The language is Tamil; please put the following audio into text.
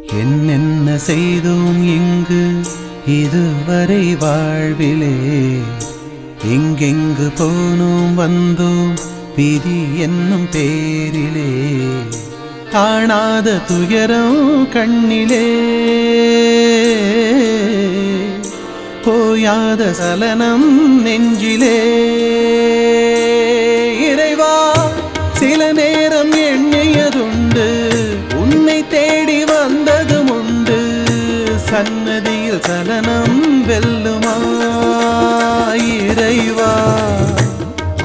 என்னென்ன செய்தோம் இங்கு இதுவரை வாழ்விலே எங்கெங்கு போனோம் வந்தோம் விதி என்னும் பேரிலே காணாத துயரம் கண்ணிலே போயாத சலனம் நெஞ்சிலே இறைவா சில நேரம் எண்ணியதுண்டு உன்னை தேடி வந்ததும் உண்டு சன்னதியில் சலனம்